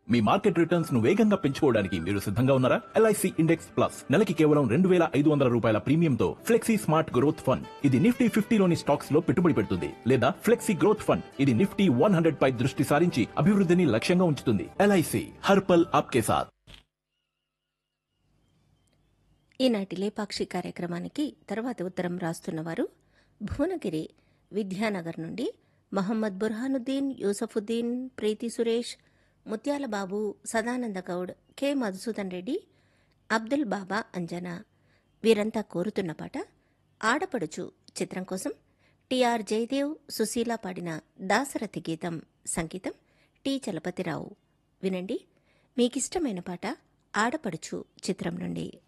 మీ market returns ను వేగంగా పెంచుకోవడానికి మీరు సిద్ధంగా ఉన్నారా ఎల్ఐసి ఇండెక్స్ ప్లస్ నెలకి కేవలం రెండు వేల ఐదు వందల రూపాయల ప్రీమియంతో ఫ్లెక్సీ స్మార్ట్ గ్రోత్ ఫండ్ ఇది నిఫ్టీ ఫిఫ్టీలోని స్టాక్స్ లో పెట్టుబడి పెడుతుంది లేదా ఫ్లెక్సీ గ్రోత్ ఫండ్ ఇది నిఫ్టీ వన్ హండ్రెడ్ పై దృష్టి సారించి అభివృద్ధిని లక్ష్యంగా ఉంచుతుంది ఎల్ఐసి హర్పల్ ఆప్కే సాథ్ ఈనాటి లేపాక్షి కార్యక్రమానికి తర్వాత ఉత్తరం రాస్తున్నవారు భువనగిరి విద్యానగర్ నుండి మహమ్మద్ బుర్హానుద్దీన్ యూసఫుద్దీన్ ప్రీతి సురేష్ ముత్యాల బాబు సదానంద గౌడ్ కె మధుసూదన్ రెడ్డి అబ్దుల్ బాబా అంజనా వీరంతా కోరుతున్న పాట ఆడపడుచు చిత్రం కోసం టిఆర్ జయదేవ్ సుశీల పాడిన దాసరథి గీతం సంగీతం టి చలపతిరావు వినండి మీకిష్టమైన పాట ఆడపడుచు చిత్రం నుండి